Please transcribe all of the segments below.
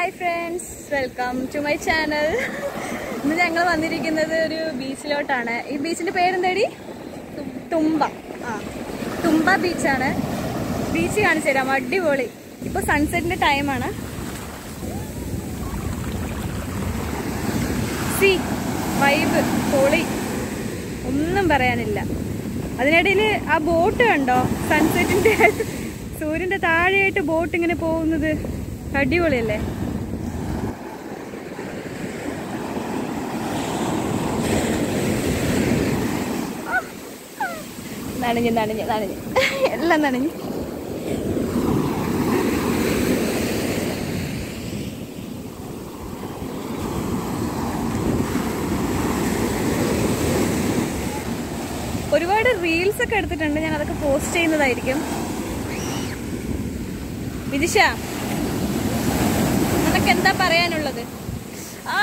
Hi friends welcome to my channel ഇന്ന് ഞങ്ങൾ വന്നിരിക്കുന്നത് ഒരു ബീച്ചിലോട്ടാണ് ഈ ബീച്ചിന്റെ പേരെന്താടി തുമ്പ ആ തുമ്പ ബീച്ചാണ് ബീച്ച് കാണിച്ചു തരാം അടിപൊളി ഇപ്പൊ സൺസെറ്റിന്റെ ടൈമാണ് സി വൈബ് പൊളി ഒന്നും പറയാനില്ല അതിനിടയിൽ ആ ബോട്ട് കണ്ടോ സൺസെറ്റിന്റെ സൂര്യന്റെ താഴെയായിട്ട് ബോട്ട് ഇങ്ങനെ പോകുന്നത് അടിപൊളിയല്ലേ നനഞ്ഞ് നനഞ്ഞ് നനഞ്ഞ് എല്ലാം നനഞ്ഞ് ഒരുപാട് റീൽസ് ഒക്കെ എടുത്തിട്ടുണ്ട് ഞാൻ അതൊക്കെ പോസ്റ്റ് ചെയ്യുന്നതായിരിക്കും വിദിഷ നിനക്ക് എന്താ പറയാനുള്ളത് ആ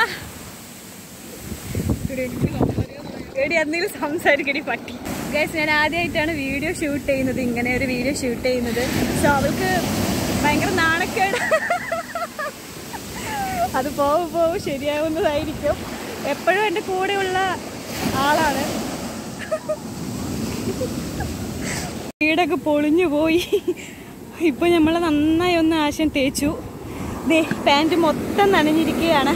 എടി എന്തെങ്കിലും സംസാരിക്കടി പട്ടി ഗൈസ് ഞാൻ ആദ്യമായിട്ടാണ് വീഡിയോ ഷൂട്ട് ചെയ്യുന്നത് ഇങ്ങനെ ഒരു വീഡിയോ ഷൂട്ട് ചെയ്യുന്നത് സോ അവൾക്ക് ഭയങ്കര നാണക്കേട് അത് പോവും പോവും ശരിയാവുന്നതായിരിക്കും എപ്പോഴും എൻ്റെ കൂടെയുള്ള ആളാണ് വീടൊക്കെ പൊളിഞ്ഞു പോയി ഇപ്പൊ നമ്മള് നന്നായി ഒന്ന് ആശം തേച്ചു ദേ പാൻറ് മൊത്തം നനഞ്ഞിരിക്കുകയാണ്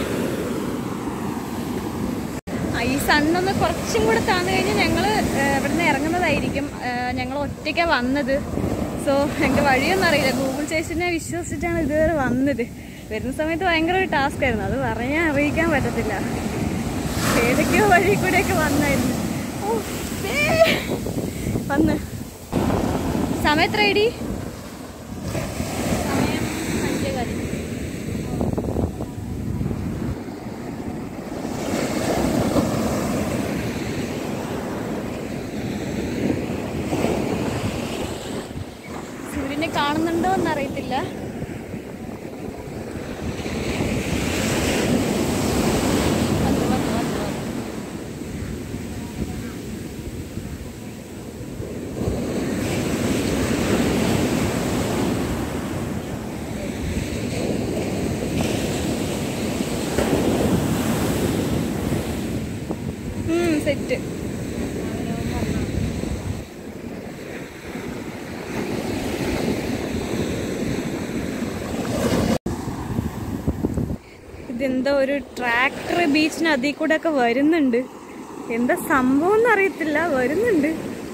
ആ, ഈ സണ്ണൊന്ന് കുറച്ചും കൂടെ താന്നു കഴിഞ്ഞാൽ ഞങ്ങൾ ഇവിടുന്ന് ഇറങ്ങുന്നതായിരിക്കും ഞങ്ങൾ ഒറ്റയ്ക്കാണ് വന്നത് സോ ഞങ്ങൾക്ക് വഴിയൊന്നും അറിയില്ല ഗൂഗിൾ ചേച്ചിനെ വിശ്വസിച്ചിട്ടാണ് ഇതുവരെ വന്നത് വരുന്ന സമയത്ത് ഭയങ്കര ഒരു ടാസ്ക് ആയിരുന്നു അത് പറഞ്ഞാൽ അറിയിക്കാൻ പറ്റത്തില്ല ഏതൊക്കെയോ വഴി കൂടെയൊക്കെ വന്നായിരുന്നു ഓ ദേ. വന്ന് സമയത്ര ഐഡി സമയം അഞ്ചേ കാലി സൂര്യനെ കാണുന്നുണ്ടോ എന്നറിയത്തില്ല വന്നു, വന്നു, വന്നു, വന്നു. ഉം, സെറ്റ് ഇതെന്താ ഒരു ട്രാക്ടർ ബീച്ചിന് അതിൽ കൂടെ ഒക്കെ വരുന്നുണ്ട് എന്താ സംഭവം എന്ന് അറിയത്തില്ല വരുന്നുണ്ട്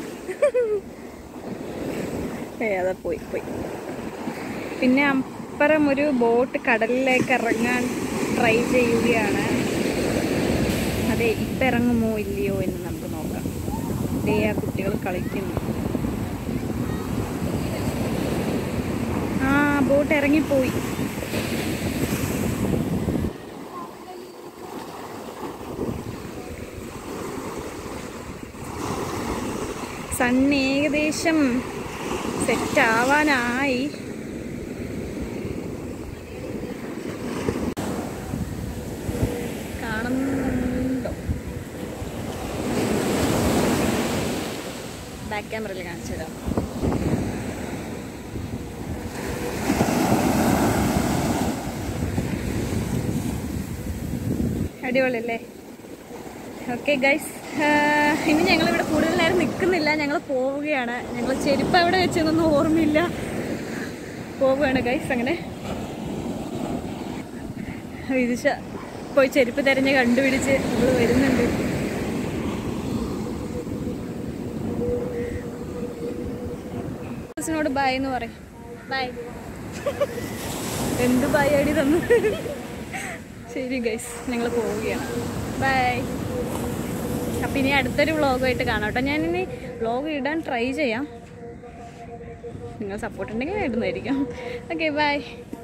ഏ അതാ പോയി പോയി പിന്നെ അപ്പുറം ഒരു ബോട്ട് കടലിലേക്ക് ഇറങ്ങാൻ ട്രൈ ചെയ്യുകയാണ് അതെ ഇപ്പം ഇറങ്ങുമോ ഇല്ലയോ എന്ന് നമുക്ക് നോക്കാം ദേ ആ കുട്ടികൾ കളിക്കുന്നു ആ ബോട്ട് ഇറങ്ങിപ്പോയി സൺ ഏകദേശം സെറ്റ് ആവാനായി കാണുന്നുണ്ടോ ബാക്ക് ക്യാമറയിൽ കാണിച്ചു തരാം അടിപൊളിയല്ലേ ഓക്കെ ഗൈസ് ഇനി ഞങ്ങൾ ഇവിടെ കൂടുതൽ നേരം നിൽക്കുന്നില്ല ഞങ്ങൾ പോവുകയാണ് ഞങ്ങൾ ചെരുപ്പ് എവിടെ വെച്ചെന്നൊന്നും ഓർമ്മയില്ല പോവുകയാണ് ഗൈസ് അങ്ങനെ വിദിശ പോയി ചെരുപ്പ് തിരഞ്ഞ് കണ്ടുപിടിച്ച് നമ്മൾ വരുന്നുണ്ട് ോട് ബൈ എന്ന് പറയും ബൈ എന്ത് ബൈ അടി തന്നു ശരി ഗൈസ് ഞങ്ങൾ പോവുകയാണ് ബൈ അപ്പം ഇനി അടുത്തൊരു വ്ളോഗായിട്ട് കാണാം കേട്ടോ ഞാനിനി വ്ളോഗ് ഇടാൻ ട്രൈ ചെയ്യാം നിങ്ങൾ സപ്പോർട്ട് ഉണ്ടെങ്കിൽ ഇടുന്നതായിരിക്കും ഓക്കെ ബൈ